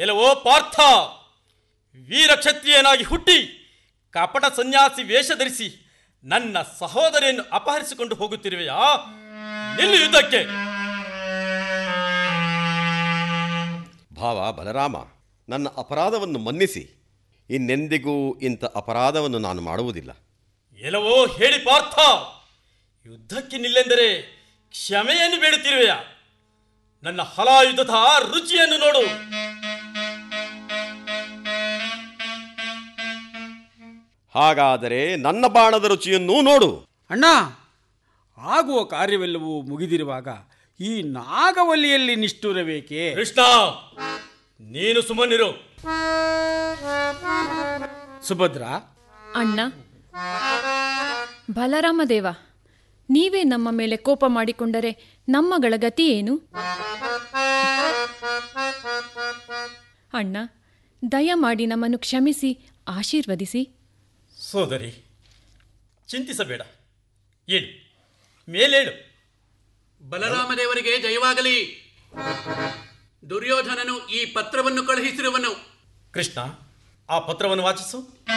ಎಲ್ಲವೋ ಪಾರ್ಥ ವೀರ ಕ್ಷತ್ರಿಯನಾಗಿ ಹುಟ್ಟಿ ಕಪಟ ಸನ್ಯಾಸಿ ವೇಷ ಧರಿಸಿ ನನ್ನ ಸಹೋದರಿಯನ್ನು ಅಪಹರಿಸಿಕೊಂಡು ಹೋಗುತ್ತಿರುವೆಯಾ ನಿಲ್ಲು ಯುದ್ಧಕ್ಕೆ ಭಾವ ಬಲರಾಮ ನನ್ನ ಅಪರಾಧವನ್ನು ಮನ್ನಿಸಿ ಇನ್ನೆಂದಿಗೂ ಇಂಥ ಅಪರಾಧವನ್ನು ನಾನು ಮಾಡುವುದಿಲ್ಲ ಎಲ್ಲವೋ ಹೇಳಿ ಪಾರ್ಥ ಯುದ್ಧಕ್ಕೆ ನಿಲ್ಲೆಂದರೆ ಕ್ಷಮೆಯನ್ನು ಬೇಡುತ್ತಿರುವೆಯಾ ನನ್ನ ಹಲಾಯುಧದ ರುಚಿಯನ್ನು ನೋಡು ಹಾಗಾದರೆ ನನ್ನ ಬಾಣದ ರುಚಿಯನ್ನೂ ನೋಡು ಅಣ್ಣ ಆಗುವ ಕಾರ್ಯವೆಲ್ಲವೂ ಮುಗಿದಿರುವಾಗ ಈ ನಾಗವಲ್ಲಿಯಲ್ಲಿ ನಿಷ್ಠುರಬೇಕೆ ಕೃಷ್ಣ ನೀನು ಸುಮ್ಮನಿರು ಸುಭದ್ರ ಅಣ್ಣ ಬಲರಾಮದೇವ ನೀವೇ ನಮ್ಮ ಮೇಲೆ ಕೋಪ ಮಾಡಿಕೊಂಡರೆ ನಮ್ಮಗಳ ಗತಿ ಏನು ಅಣ್ಣ ದಯಮಾಡಿ ನಮ್ಮನ್ನು ಕ್ಷಮಿಸಿ ಆಶೀರ್ವದಿಸಿ ಸೋದರಿ ಚಿಂತಿಸಬೇಡ ಏಳು ಮೇಲೇಳು ಬಲರಾಮದೇವರಿಗೆ ಜಯವಾಗಲಿ ದುರ್ಯೋಧನನು ಈ ಪತ್ರವನ್ನು ಕಳುಹಿಸಿರುವನು ಕೃಷ್ಣ ಆ ಪತ್ರವನ್ನು ವಾಚಿಸು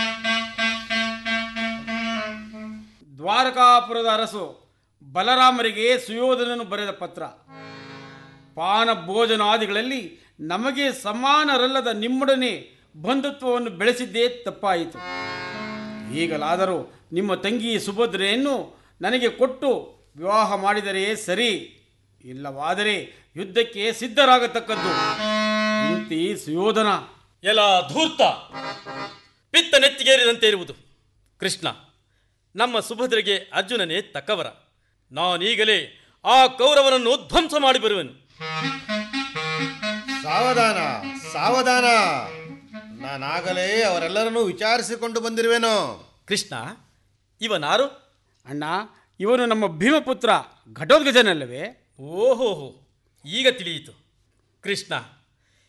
ದ್ವಾರಕಾಪುರದ ಅರಸು ಬಲರಾಮರಿಗೆ ಸುಯೋಧನನು ಬರೆದ ಪತ್ರ ಪಾನ ಭೋಜನಾದಿಗಳಲ್ಲಿ ನಮಗೆ ಸಮಾನರಲ್ಲದ ನಿಮ್ಮೊಡನೆ ಬಂಧುತ್ವವನ್ನು ಬೆಳೆಸಿದ್ದೇ ತಪ್ಪಾಯಿತು ಈಗಲಾದರೂ ನಿಮ್ಮ ತಂಗಿ ಸುಭದ್ರೆಯನ್ನು ನನಗೆ ಕೊಟ್ಟು ವಿವಾಹ ಮಾಡಿದರೆ ಸರಿ ಇಲ್ಲವಾದರೆ ಯುದ್ಧಕ್ಕೆ ಸಿದ್ಧರಾಗತಕ್ಕದ್ದು ಇಂತಿ ಸುಯೋಧನ ಎಲ್ಲ ಧೂರ್ತ ಪಿತ್ತ ನೆತ್ತಿಗೇರಿದಂತೆ ಇರುವುದು ಕೃಷ್ಣ ನಮ್ಮ ಸುಭದ್ರೆಗೆ ಅರ್ಜುನನೇ ತಕ್ಕವರ ನಾನೀಗಲೇ ಆ ಕೌರವನನ್ನು ಧ್ವಂಸ ಮಾಡಿ ಬರುವೆನು ಸಾವಧಾನ ಸಾವಧಾನ ನಾನಾಗಲೇ ಅವರೆಲ್ಲರನ್ನೂ ವಿಚಾರಿಸಿಕೊಂಡು ಬಂದಿರುವೆನು ಕೃಷ್ಣ ಇವನಾರು ಅಣ್ಣ ಇವನು ನಮ್ಮ ಭೀಮಪುತ್ರ ಘಟೋದ್ಗಜನಲ್ಲವೇ ಓಹೋಹೋ ಈಗ ತಿಳಿಯಿತು ಕೃಷ್ಣ